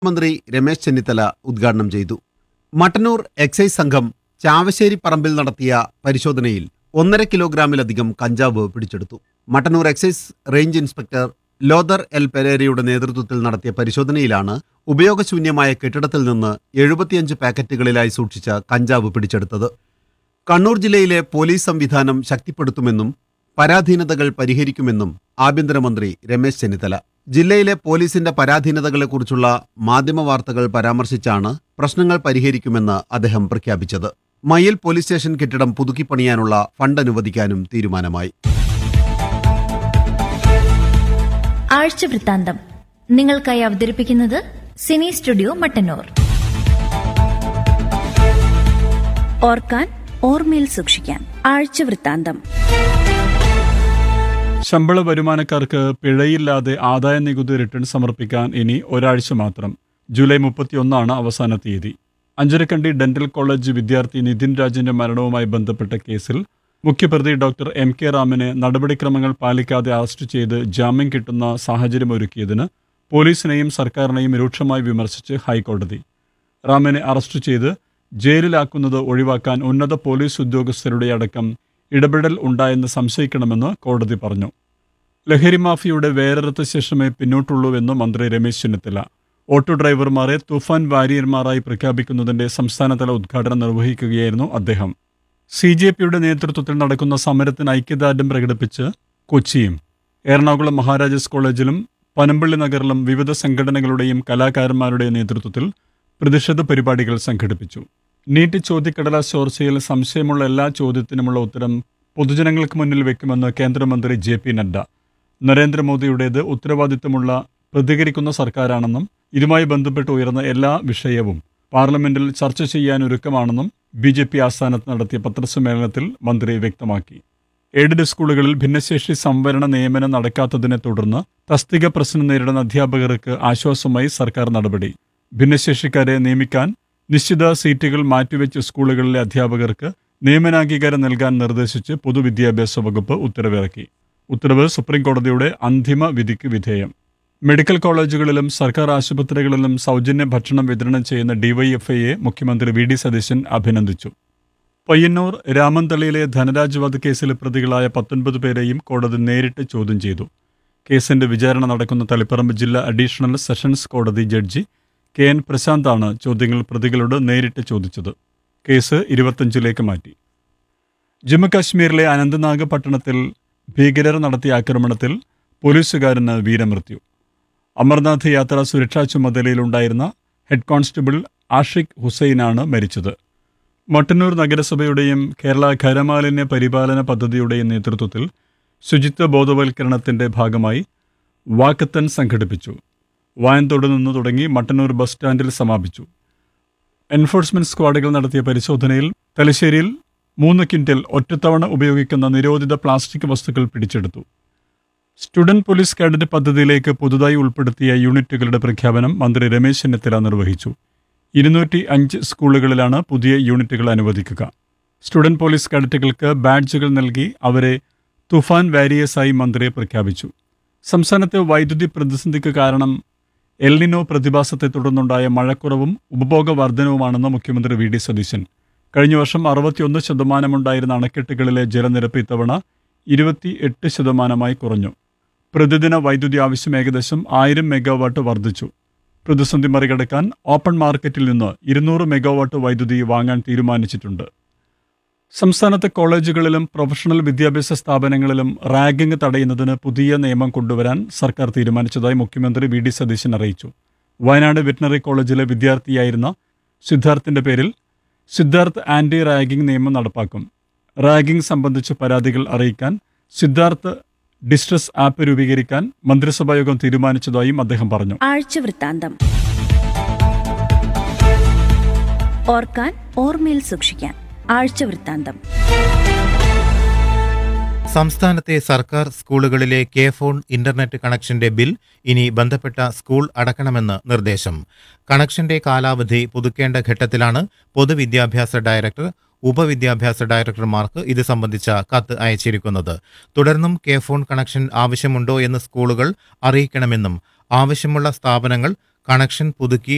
മന്ത്രി രമേശ് ചെന്നിത്തല ഉദ്ഘാടനം ചെയ്തു മട്ടന്നൂർ എക്സൈസ് സംഘം ചാവശ്ശേരി പറമ്പിൽ നടത്തിയ പരിശോധനയിൽ ഒന്നര കിലോഗ്രാമിലധികം കഞ്ചാവ് പിടിച്ചെടുത്തു മട്ടന്നൂർ എക്സൈസ് റേഞ്ച് ഇൻസ്പെക്ടർ ലോദർ എൽ പെരേരയുടെ നേതൃത്വത്തിൽ നടത്തിയ പരിശോധനയിലാണ് ഉപയോഗശൂന്യമായ കെട്ടിടത്തിൽ നിന്ന് എഴുപത്തിയഞ്ച് പാക്കറ്റുകളിലായി സൂക്ഷിച്ച കഞ്ചാവ് പിടിച്ചെടുത്തത് കണ്ണൂർ ജില്ലയിലെ പോലീസ് സംവിധാനം ശക്തിപ്പെടുത്തുമെന്നും പരാധീനതകൾ പരിഹരിക്കുമെന്നും ആഭ്യന്തരമന്ത്രി രമേശ് ചെന്നിത്തല ജില്ലയിലെ പോലീസിന്റെ പരാധീനതകളെക്കുറിച്ചുള്ള മാധ്യമ വാർത്തകൾ പരാമർശിച്ചാണ് പ്രശ്നങ്ങൾ പരിഹരിക്കുമെന്ന് അദ്ദേഹം പ്രഖ്യാപിച്ചത് മയ്യിൽ പോലീസ് സ്റ്റേഷൻ കെട്ടിടം പുതുക്കിപ്പണിയാനുള്ള ഫണ്ട് അനുവദിക്കാനും തീരുമാനമായി ആഴ്ച വൃത്താന്തം നിങ്ങൾക്കായി അവതരിപ്പിക്കുന്നത് സിനി സ്റ്റുഡിയോ മട്ടന്നൂർ ഓർക്കാൻ ഓർമ്മയിൽ സൂക്ഷിക്കാൻ ആഴ്ച വൃത്താന്തം ശമ്പള വരുമാനക്കാർക്ക് പിഴയില്ലാതെ ആദായ നികുതി റിട്ടേൺ സമർപ്പിക്കാൻ ഇനി ഒരാഴ്ച മാത്രം ജൂലൈ മുപ്പത്തിയൊന്നാണ് അവസാന തീയതി അഞ്ചരക്കണ്ടി ഡെന്റൽ കോളേജ് വിദ്യാർത്ഥി നിതിൻ രാജിന്റെ മരണവുമായി ബന്ധപ്പെട്ട കേസിൽ മുഖ്യപ്രതി ഡോക്ടർ എം കെ റാമിനെ നടപടിക്രമങ്ങൾ പാലിക്കാതെ അറസ്റ്റ് ചെയ്ത് ജാമ്യം കിട്ടുന്ന സാഹചര്യമൊരുക്കിയതിന് പോലീസിനെയും സർക്കാരിനെയും രൂക്ഷമായി വിമർശിച്ച് ഹൈക്കോടതി റാമിനെ അറസ്റ്റ് ചെയ്ത് ജയിലിലാക്കുന്നത് ഒഴിവാക്കാൻ ഉന്നത പോലീസ് ഉദ്യോഗസ്ഥരുടെ അടക്കം ഇടപെടൽ ഉണ്ടായെന്ന് സംശയിക്കണമെന്ന് കോടതി പറഞ്ഞു ലഹരി മാഫിയുടെ വേരറുത്ത ശേഷമേ പിന്നോട്ടുള്ളൂവെന്ന് മന്ത്രി രമേശ് ചെന്നിത്തല ഓട്ടോ ഡ്രൈവർമാരെ തുഫാൻ വാരിയർമാരായി പ്രഖ്യാപിക്കുന്നതിന്റെ സംസ്ഥാനതല ഉദ്ഘാടനം നിർവഹിക്കുകയായിരുന്നു അദ്ദേഹം സി ജെ പിയുടെ നേതൃത്വത്തിൽ നടക്കുന്ന സമരത്തിന് ഐക്യദാർഢ്യം പ്രകടിപ്പിച്ച് കൊച്ചിയും എറണാകുളം മഹാരാജാസ് കോളേജിലും പനമ്പള്ളി നഗറിലും വിവിധ സംഘടനകളുടെയും കലാകാരന്മാരുടെയും നേതൃത്വത്തിൽ പ്രതിഷേധ പരിപാടികൾ സംഘടിപ്പിച്ചു നീറ്റ് ചോദ്യക്കടലാസ് ചോർച്ചയിൽ സംശയമുള്ള എല്ലാ ചോദ്യത്തിനുമുള്ള ഉത്തരം പൊതുജനങ്ങൾക്ക് മുന്നിൽ വെക്കുമെന്ന് കേന്ദ്രമന്ത്രി ജെ പി നഡ്ഡ നരേന്ദ്രമോദിയുടേത് ഉത്തരവാദിത്തമുള്ള പ്രതികരിക്കുന്ന സർക്കാരാണെന്നും ഇതുമായി ബന്ധപ്പെട്ട് ഉയർന്ന എല്ലാ വിഷയവും പാർലമെന്റിൽ ചർച്ച ചെയ്യാൻ ഒരുക്കമാണെന്നും ബി ജെ പി ആസ്ഥാനത്ത് നടത്തിയ പത്രസമ്മേളനത്തിൽ മന്ത്രി വ്യക്തമാക്കി എയ്ഡഡ് സ്കൂളുകളിൽ ഭിന്നശേഷി സംവരണ നിയമനം നടക്കാത്തതിനെ തുടർന്ന് തസ്തിക പ്രശ്നം നേരിടുന്ന അധ്യാപകർക്ക് ആശ്വാസമായി സർക്കാർ നടപടി ഭിന്നശേഷിക്കാരെ നിയമിക്കാൻ നിശ്ചിത സീറ്റുകൾ മാറ്റിവെച്ച സ്കൂളുകളിലെ അധ്യാപകർക്ക് നിയമനാംഗീകാരം നൽകാൻ നിർദ്ദേശിച്ച് പൊതുവിദ്യാഭ്യാസ വകുപ്പ് ഉത്തരവിറക്കി ഉത്തരവ് സുപ്രീംകോടതിയുടെ അന്തിമ വിധിക്ക് വിധേയം മെഡിക്കൽ കോളേജുകളിലും സർക്കാർ ആശുപത്രികളിലും സൗജന്യ ഭക്ഷണം വിതരണം ചെയ്യുന്ന ഡിവൈഎഫ്ഐയെ മുഖ്യമന്ത്രി വി ഡി സതീശൻ അഭിനന്ദിച്ചു പയ്യന്നൂർ രാമന്തളിയിലെ ധനരാജ് വധക്കേസിലെ പ്രതികളായ പത്തൊൻപത് പേരെയും കോടതി നേരിട്ട് ചോദ്യം ചെയ്തു കേസിന്റെ വിചാരണ നടക്കുന്ന തളിപ്പറമ്പ് ജില്ലാ അഡീഷണൽ സെഷൻസ് കോടതി ജഡ്ജി കെ എൻ പ്രശാന്താണ് ചോദ്യങ്ങൾ പ്രതികളോട് നേരിട്ട് ചോദിച്ചത് കേസ് ഇരുപത്തഞ്ചിലേക്ക് മാറ്റി ജമ്മുകാശ്മീരിലെ അനന്ത്നാഗ് പട്ടണത്തിൽ ഭീകരർ നടത്തിയ ആക്രമണത്തിൽ പോലീസുകാരന് വീരമൃത്യു അമർനാഥ് യാത്ര സുരക്ഷാ ചുമതലയിലുണ്ടായിരുന്ന ഹെഡ് കോൺസ്റ്റബിൾ ആഷിഖ് ഹുസൈനാണ് മരിച്ചത് മട്ടന്നൂർ നഗരസഭയുടെയും കേരള ഖരമാലിന്യ പരിപാലന പദ്ധതിയുടെയും നേതൃത്വത്തിൽ ശുചിത്വ ബോധവൽക്കരണത്തിന്റെ ഭാഗമായി വാക്കത്തൻ സംഘടിപ്പിച്ചു വായന്തോട് നിന്ന് തുടങ്ങി മട്ടന്നൂർ ബസ് സ്റ്റാൻഡിൽ സമാപിച്ചു എൻഫോഴ്സ്മെന്റ് സ്ക്വാഡുകൾ നടത്തിയ പരിശോധനയിൽ തലശ്ശേരിയിൽ മൂന്ന് ക്വിന്റൽ ഒറ്റത്തവണ ഉപയോഗിക്കുന്ന നിരോധിത പ്ലാസ്റ്റിക് വസ്തുക്കൾ പിടിച്ചെടുത്തു സ്റ്റുഡന്റ് പോലീസ് കാഡറ്റ് പദ്ധതിയിലേക്ക് പുതുതായി ഉൾപ്പെടുത്തിയ യൂണിറ്റുകളുടെ പ്രഖ്യാപനം മന്ത്രി രമേശ് ചെന്നിത്തല നിർവഹിച്ചു ഇരുന്നൂറ്റി അഞ്ച് സ്കൂളുകളിലാണ് പുതിയ യൂണിറ്റുകൾ അനുവദിക്കുക സ്റ്റുഡന്റ് പോലീസ് കാഡറ്റുകൾക്ക് ബാഡ്ജുകൾ നൽകി അവരെ തുഫാൻ വാരിയേഴ്സായി മന്ത്രി പ്രഖ്യാപിച്ചു സംസ്ഥാനത്തെ വൈദ്യുതി പ്രതിസന്ധിക്ക് കാരണം എൽനിനോ പ്രതിഭാസത്തെ തുടർന്നുണ്ടായ മഴക്കുറവും ഉപഭോഗ വർധനവുമാണെന്ന് മുഖ്യമന്ത്രി വി ഡി സതീശൻ കഴിഞ്ഞ വർഷം അറുപത്തിയൊന്ന് ശതമാനമുണ്ടായിരുന്ന അണക്കെട്ടുകളിലെ ജലനിരപ്പ് ഇത്തവണ ഇരുപത്തി എട്ട് ശതമാനമായി കുറഞ്ഞു പ്രതിദിന വൈദ്യുതി ആവശ്യം ഏകദേശം ആയിരം മെഗാവാട്ട് വർദ്ധിച്ചു പ്രതിസന്ധി മറികടക്കാൻ ഓപ്പൺ മാർക്കറ്റിൽ നിന്ന് ഇരുന്നൂറ് മെഗാവാട്ട് വൈദ്യുതി വാങ്ങാൻ തീരുമാനിച്ചിട്ടുണ്ട് സംസ്ഥാനത്തെ കോളേജുകളിലും പ്രൊഫഷണൽ വിദ്യാഭ്യാസ സ്ഥാപനങ്ങളിലും റാഗിംഗ് തടയുന്നതിന് പുതിയ നിയമം കൊണ്ടുവരാൻ സർക്കാർ തീരുമാനിച്ചതായി മുഖ്യമന്ത്രി വി ഡി സതീശൻ അറിയിച്ചു വയനാട് വെറ്റിനറി കോളേജിലെ വിദ്യാർത്ഥിയായിരുന്ന സിദ്ധാർത്ഥിന്റെ പേരിൽ സിദ്ധാർത്ഥ് ആന്റി റാഗിംഗ് നിയമം നടപ്പാക്കും റാഗിംഗ് സംബന്ധിച്ച് പരാതികൾ അറിയിക്കാൻ സിദ്ധാർത്ഥ് ഡിസ്ട്രസ് ആപ്പ് രൂപീകരിക്കാൻ മന്ത്രിസഭായോഗം തീരുമാനിച്ചതായും അദ്ദേഹം പറഞ്ഞു ആഴ്ച വൃത്താന്തം ഓർക്കാൻ ഓർമ്മയിൽ സൂക്ഷിക്കാൻ ആഴ്ച വൃത്താന്തം സംസ്ഥാനത്തെ സർക്കാർ സ്കൂളുകളിലെ കെ ഫോൺ ഇന്റർനെറ്റ് കണക്ഷന്റെ ബിൽ ഇനി ബന്ധപ്പെട്ട സ്കൂൾ അടക്കണമെന്ന് നിർദ്ദേശം കണക്ഷന്റെ കാലാവധി പുതുക്കേണ്ട ഘട്ടത്തിലാണ് പൊതുവിദ്യാഭ്യാസ ഡയറക്ടർ ഉപവിദ്യാഭ്യാസ ഡയറക്ടർമാർക്ക് ഇത് സംബന്ധിച്ച കത്ത് അയച്ചിരിക്കുന്നത് തുടർന്നും കെ ഫോൺ കണക്ഷൻ ആവശ്യമുണ്ടോ എന്ന് സ്കൂളുകൾ അറിയിക്കണമെന്നും ആവശ്യമുള്ള സ്ഥാപനങ്ങൾ കണക്ഷൻ പുതുക്കി